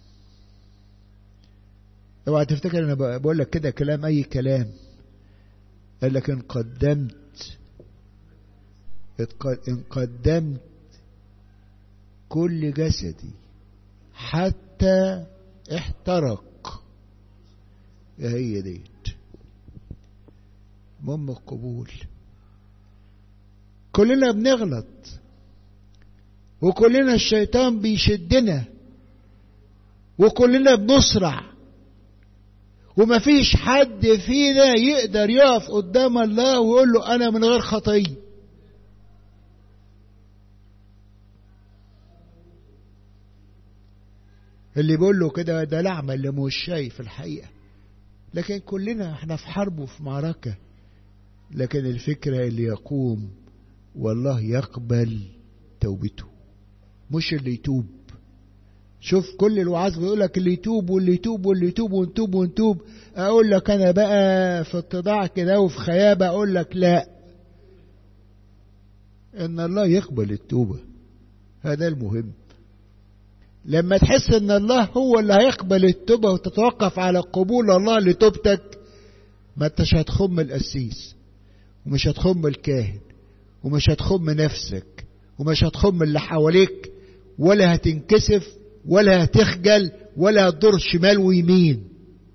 اوعى تفتكر انا بقول لك كده كلام اي كلام قال لك ان قدمت ان قدمت كل جسدي حتى احترق يا هي ديت المهم القبول كلنا بنغلط وكلنا الشيطان بيشدنا وكلنا بنسرع ومفيش حد فينا يقدر يقف قدام الله ويقول له انا من غير خطيه اللي بيقول له كده ده لعمة اللي مش شايف الحقيقة لكن كلنا احنا في حرب وفي معركة لكن الفكرة اللي يقوم والله يقبل توبته مش اللي يتوب شوف كل الوعاظ بيقول لك اللي يتوب واللي يتوب واللي يتوب ونتوب ونتوب اقول لك انا بقى في اتضاع كده وفي خيابه اقول لك لا ان الله يقبل التوبه هذا المهم لما تحس ان الله هو اللي هيقبل التوبه وتتوقف على قبول الله لتوبتك ما انتش هتخم القسيس ومش هتخم الكاهن ومش هتخم نفسك ومش هتخم اللي حواليك ولا هتنكسف ولا هتخجل ولا هتضر شمال ويمين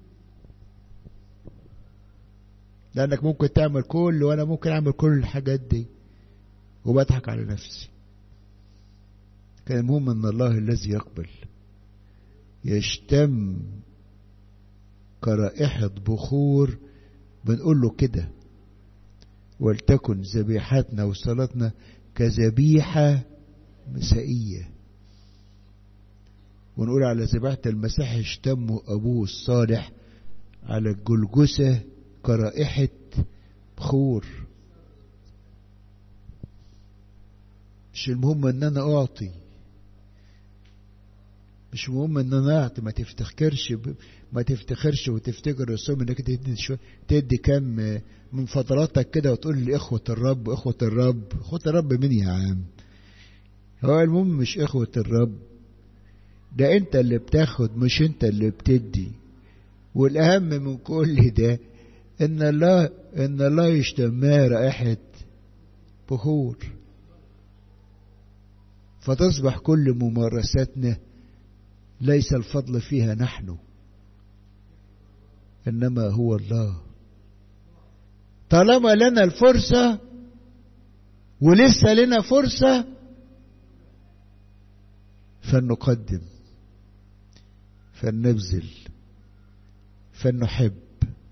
لانك ممكن تعمل كل وانا ممكن اعمل كل الحاجات دي وبضحك على نفسي كان المهم ان الله الذي يقبل يشتم كرائحة بخور بنقول له كده ولتكن ذبيحتنا وصلاتنا كذبيحة مسائية ونقول على ذبيحة المسيح اشتموا أبوه الصالح على الجلجسة كرائحة بخور مش المهم ان انا اعطي مش مهم ان انا اعطي ما تفتخرش ب... ما تفتخرش وتفتكر الصوم انك تدي شو... تدي كم من فضلاتك كده وتقول لاخوة الرب اخوة الرب اخوة الرب مين يا عم هو المهم مش اخوة الرب ده انت اللي بتاخد مش انت اللي بتدي والاهم من كل ده ان الله ان الله يشتمها رائحة بخور فتصبح كل ممارساتنا ليس الفضل فيها نحن انما هو الله طالما لنا الفرصة ولسه لنا فرصة فلنقدم فلنبذل فلنحب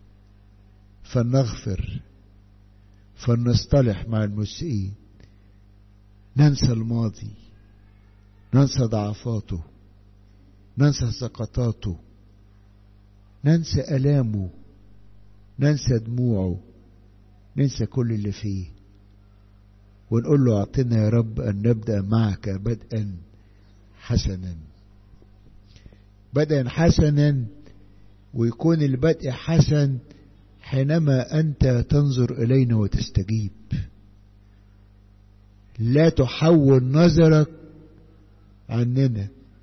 فلنغفر فلنصطلح مع المسيئين ننسى الماضي ننسى ضعفاته ننسى سقطاته ننسى ألامه ننسى دموعه ننسى كل اللي فيه ونقول له أعطنا يا رب أن نبدأ معك بدءا حسنا بدءا حسنا ويكون البدء حسن حينما أنت تنظر إلينا وتستجيب لا تحول نظرك عننا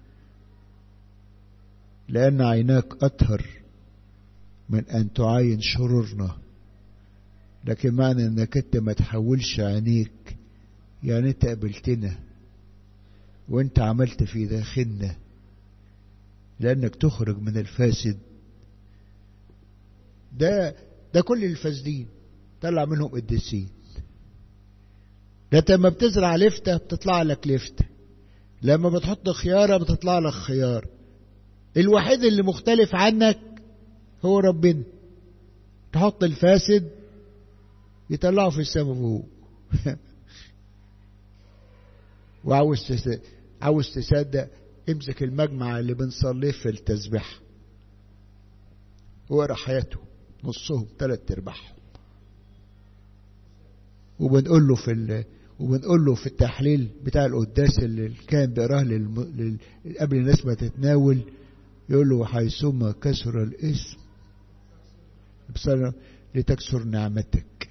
لأن عيناك أطهر من أن تعاين شرورنا لكن معنى أنك أنت ما تحولش عينيك يعني أنت قبلتنا وأنت عملت في داخلنا لأنك تخرج من الفاسد ده ده كل الفاسدين طلع منهم قديسين ده انت لما بتزرع لفتة بتطلع لك لفتة لما بتحط خيارة بتطلع لك خيار الوحيد اللي مختلف عنك هو ربنا تحط الفاسد يطلعه في السماء فوق وعاوز تس... عاوز تصدق امسك المجمع اللي بنصليه في التسبيح واقرا حياته نصهم ثلاث ارباعهم وبنقول له في ال... وبنقول له في التحليل بتاع القداس اللي كان بيقراه للم... لل... قبل الناس ما تتناول يقول له حيثما كسر الاسم بصر لتكسر نعمتك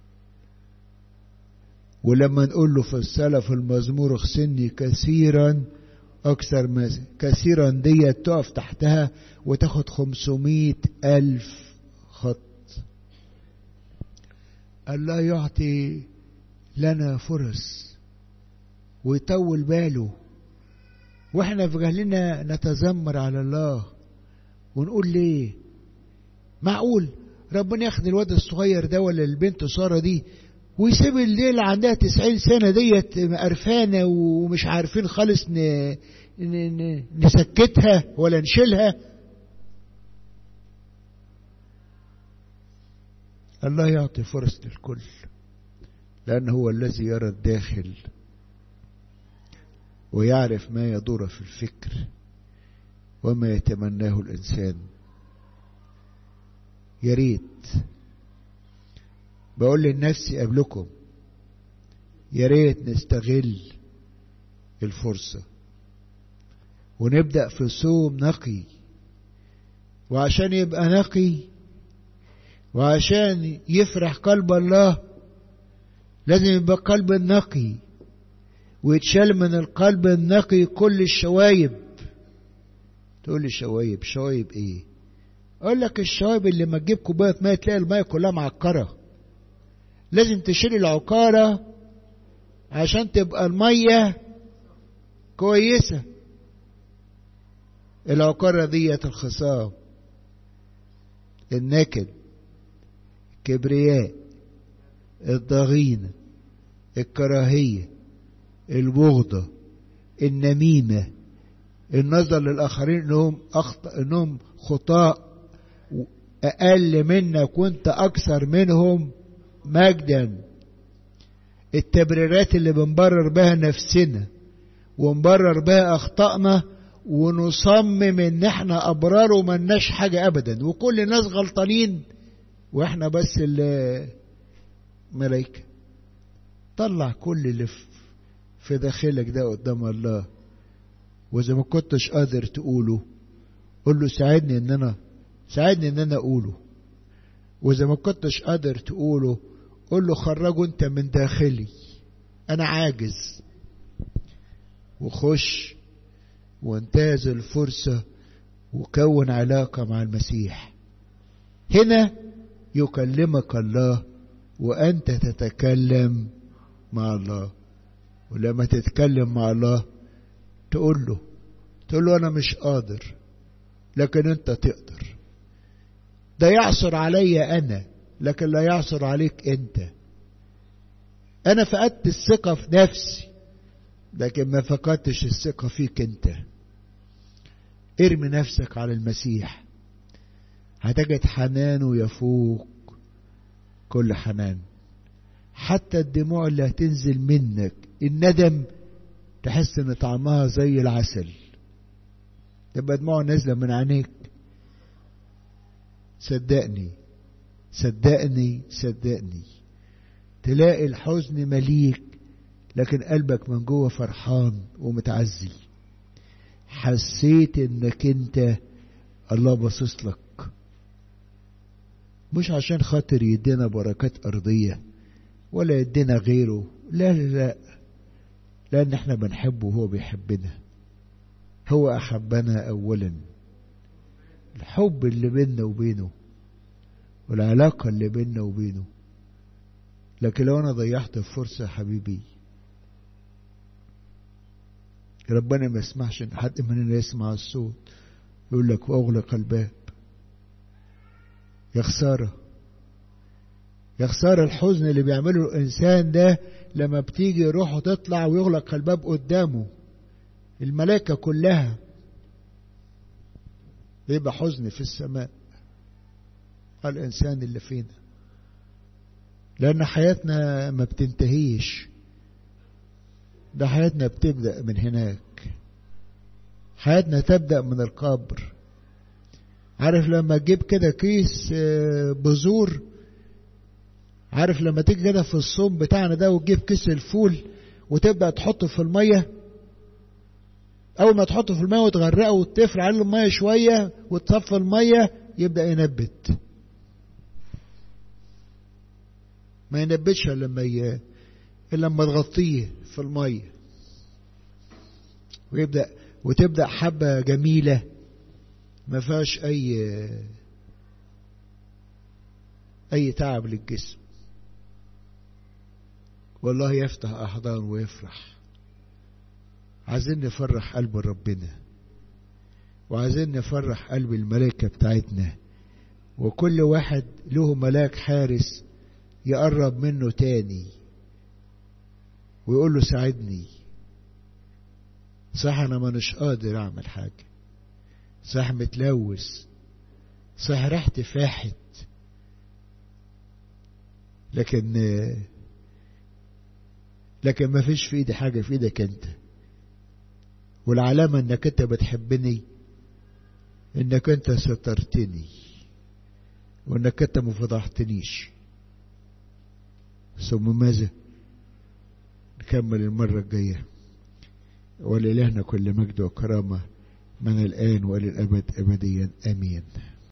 ولما نقول له في الصلاة في المزمور اغسلني كثيرا أكثر ما كثيرا دي تقف تحتها وتاخد خمسمائة ألف خط الله يعطي لنا فرص ويطول باله واحنا في جهلنا نتذمر على الله ونقول ليه معقول ربنا ياخد الواد الصغير ده ولا البنت ساره دي ويسيب الليل عندها تسعين سنة ديت قرفانة ومش عارفين خالص ن... ن... ن... نسكتها ولا نشيلها الله يعطي فرص للكل لأن هو الذي يرى الداخل ويعرف ما يدور في الفكر وما يتمناه الإنسان يا ريت بقول لنفسي قبلكم يا ريت نستغل الفرصة ونبدأ في صوم نقي وعشان يبقى نقي وعشان يفرح قلب الله لازم يبقى قلب نقي ويتشال من القلب النقي كل الشوايب تقول لي شوايب شوايب ايه اقول لك الشوايب اللي ما تجيب كوبايه ميه تلاقي الميه كلها معكره لازم تشيل العكاره عشان تبقى الميه كويسه العكاره ديت الخصام النكد الكبرياء الضغينه الكراهيه البغضه النميمه النظر للآخرين إنهم أخطأ إنهم خطاء أقل منك وأنت أكثر منهم مجدا التبريرات اللي بنبرر بها نفسنا ونبرر بها أخطائنا ونصمم إن إحنا أبرار وملناش حاجة أبدا وكل الناس غلطانين وإحنا بس اللي ملايكة طلع كل اللي في داخلك ده قدام الله واذا ما كنتش قادر تقوله قول له ساعدني ان انا ساعدني ان انا اقوله واذا ما كنتش قادر تقوله قول له خرجه انت من داخلي انا عاجز وخش وانتهز الفرصة وكون علاقة مع المسيح هنا يكلمك الله وأنت تتكلم مع الله ولما تتكلم مع الله تقول له تقول له أنا مش قادر لكن أنت تقدر ده يعصر عليا أنا لكن لا يعصر عليك أنت أنا فقدت الثقة في نفسي لكن ما فقدتش الثقة فيك أنت ارمي نفسك على المسيح هتجد حنانه يفوق كل حنان حتى الدموع اللي هتنزل منك الندم تحس ان طعمها زي العسل تبقى دموع نازلة من عينيك صدقني صدقني صدقني تلاقي الحزن مليك لكن قلبك من جوه فرحان ومتعزي حسيت انك انت الله باصص لك مش عشان خاطر يدينا بركات ارضيه ولا يدينا غيره لا لا لا لان احنا بنحبه وهو بيحبنا هو احبنا اولا الحب اللي بيننا وبينه والعلاقه اللي بيننا وبينه لكن لو انا ضيعت الفرصه حبيبي ربنا ما يسمحش ان حد مننا يسمع الصوت يقول لك واغلق الباب يا خساره يا خسارة الحزن اللي بيعمله الإنسان ده لما بتيجي روحه تطلع ويغلق الباب قدامه الملائكة كلها يبقى حزن في السماء الإنسان اللي فينا لأن حياتنا ما بتنتهيش ده حياتنا بتبدأ من هناك حياتنا تبدأ من القبر عارف لما تجيب كده كيس بذور عارف لما تيجي كده في الصوم بتاعنا ده وتجيب كيس الفول وتبدأ تحطه في المية أول ما تحطه في المية وتغرقه وتفرع عليه المية شوية وتصفي المية يبدأ ينبت ما ينبتش إلا لما ي... إلا لما تغطيه في المية ويبدأ وتبدأ حبة جميلة ما فيهاش أي أي تعب للجسم والله يفتح أحضان ويفرح عايزين نفرح قلب ربنا وعايزين نفرح قلب الملائكة بتاعتنا وكل واحد له ملاك حارس يقرب منه تاني ويقول له ساعدني صح انا مانيش قادر اعمل حاجة صح متلوث صح ريحتي فاحت لكن لكن ما فيش في ايدي حاجة في ايدك انت والعلامة انك انت بتحبني انك انت سترتني وانك انت ما فضحتنيش ثم ماذا نكمل المرة الجاية ولإلهنا كل مجد وكرامة من الآن وللأبد أبديا آمين